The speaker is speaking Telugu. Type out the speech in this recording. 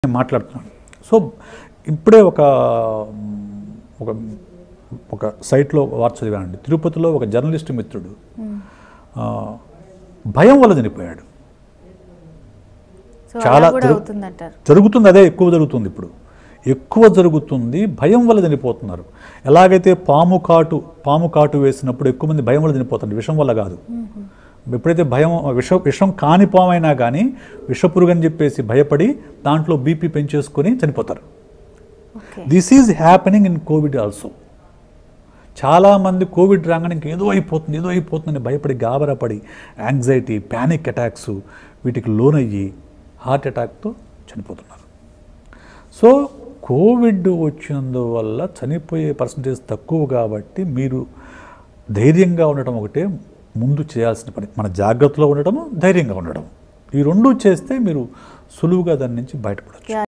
నేను మాట్లాడుతున్నాను సో ఇప్పుడే ఒక ఒక ఒక సైట్లో వార్త చదివానండి తిరుపతిలో ఒక జర్నలిస్ట్ మిత్రుడు ఆ, భయం వల్ల చనిపోయాడు సో చాలా అలా కూడా తిరు- అవుతుందంటారు జరుగుతుంది అదే ఎక్కువ జరుగుతుంది ఇప్పుడు ఎక్కువ జరుగుతుంది భయం వల్ల చనిపోతున్నారు ఎలాగైతే పాము కాటు పాము కాటు వేసినప్పుడు ఎక్కువ మంది భయం వల్ల చనిపోతుంది విషం వల్ల కాదు ఎప్పుడైతే భయం విష విషం కాని పాము అయినా కానీ విషపురుగు అని చెప్పేసి భయపడి దాంట్లో బీపీ పెంచేసుకొని చనిపోతారు okay this is happening in Covid also చాలామంది కోవిడ్ రాగానే ఇంకేదో అయిపోతుంది ఏదో అయిపోతుందని భయపడి గాబరపడి యాంగ్జైటీ ప్యానిక్ అటాక్స్ వీటికి లోనయ్యి హార్ట్ అటాక్తో చనిపోతున్నారు సో కోవిడ్ వచ్చినందువల్ల చనిపోయే పర్సంటేజ్ తక్కువ కాబట్టి మీరు ధైర్యంగా ఉండటం ఒకటే ముందు చేయాల్సిన పని మన జాగ్రత్తలో ఉండటము ధైర్యంగా ఉండడం ఈ రెండు చేస్తే మీరు సులువుగా దాని నుంచి బయటపడచ్చు